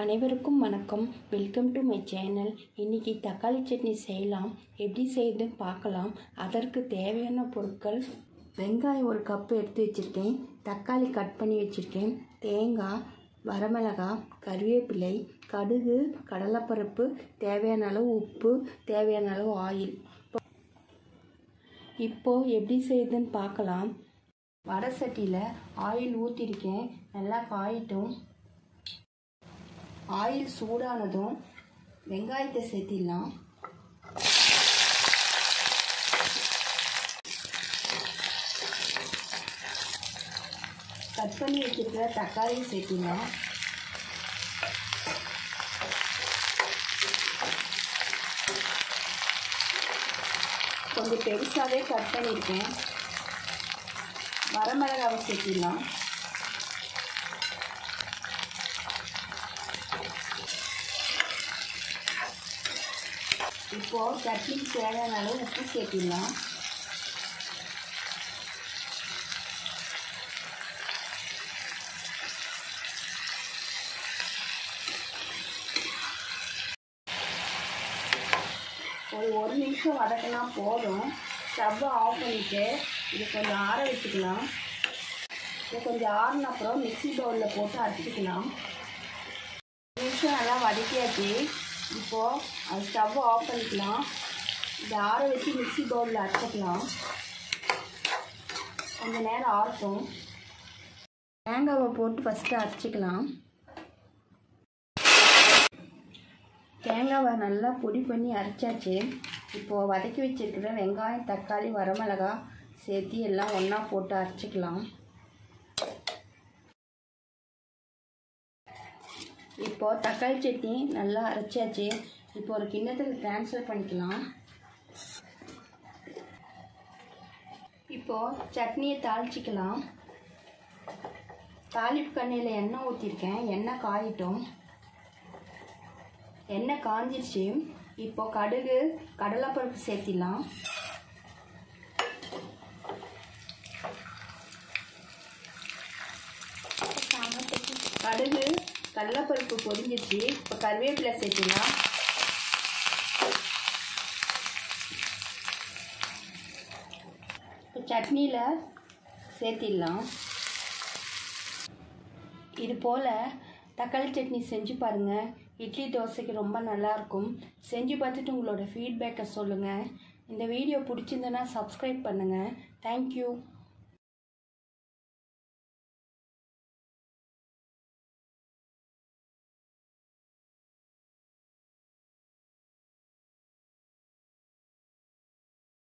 அனைவருக்கும் வணக்கம் welcome to my channel இன்றைக்கி தக்காளி சட்னி செய்யலாம் எப்படி செய்யுதுன்னு பார்க்கலாம் அதற்கு தேவையான பொருட்கள் வெங்காயம் ஒரு கப்பு எடுத்து வச்சுருக்கேன் தக்காளி கட் பண்ணி வச்சுருக்கேன் தேங்காய் வரமிளகாய் கருவேப்பிலை கடுகு கடலைப்பருப்பு தேவையான அளவு உப்பு தேவையான அளவு ஆயில் இப்போது எப்படி செய்யுதுன்னு பார்க்கலாம் வடை சட்டியில் ஆயில் ஊற்றிருக்கேன் நல்லா காயிட்டும் ஆயில் சூடானதும் வெங்காயத்தை சேர்த்திடலாம் கட் பண்ணி வச்சிருக்கிற தக்காளியும் சேர்த்திடலாம் கொஞ்சம் பெருசாகவே கட் பண்ணியிருக்கேன் வரமிளகாவை சேர்த்திடலாம் இப்போது சட்னிக்கு தேவையான அளவு உப்பு சேர்த்திடலாம் ஒரு ஒரு நிமிஷம் வதக்கினா போதும் ஸ்டவ்வை ஆஃப் பண்ணிவிட்டு இது கொஞ்சம் ஆற வச்சுக்கலாம் இது கொஞ்சம் ஆறின அப்புறம் மிக்ஸி பவுலில் போட்டு அரைச்சிக்கலாம் ஒரு நிமிஷம் நல்லா வதக்கியாச்சு இப்போது அது ஸ்டவ் ஆஃப் பண்ணிக்கலாம் இதை ஆற வச்சு மிக்ஸி பவுலில் அரைச்சிக்கலாம் கொஞ்சம் நேரம் ஆறட்டும் தேங்காவை போட்டு ஃபஸ்ட்டு அரைச்சிக்கலாம் தேங்காவை நல்லா பொடி பண்ணி அரைச்சாச்சு இப்போது வதக்கி வச்சுருக்கிற வெங்காயம் தக்காளி வரமிளகாய் சேர்த்து எல்லாம் ஒன்றா போட்டு அரைச்சிக்கலாம் இப்போது தக்காளி சட்னி நல்லா அரைச்சாச்சு இப்போ ஒரு கிண்ணத்தில் ட்ரான்ஸ்ஃபர் பண்ணிக்கலாம் இப்போது சட்னியை தாளிச்சிக்கலாம் தாளிப்பு கண்ணியில் எண்ணெய் ஊற்றிருக்கேன் எண்ணெய் காயிட்டும் எண்ணெய் காஞ்சிருச்சு இப்போ கடுகு கடலைப்பருப்பு சேர்த்திடலாம் கடுகு கடலைப்பருப்பு பொரிஞ்சிருச்சு இப்போ கருவேப்பிலை சேர்த்திடலாம் இப்போ சட்னியில் சேர்த்திடலாம் இது போல் தக்காளி சட்னி செஞ்சு பாருங்கள் இட்லி தோசைக்கு ரொம்ப நல்லாயிருக்கும் செஞ்சு பார்த்துட்டு உங்களோட ஃபீட்பேக்கை சொல்லுங்கள் இந்த வீடியோ பிடிச்சிருந்தனா சப்ஸ்கிரைப் பண்ணுங்கள் தேங்க்யூ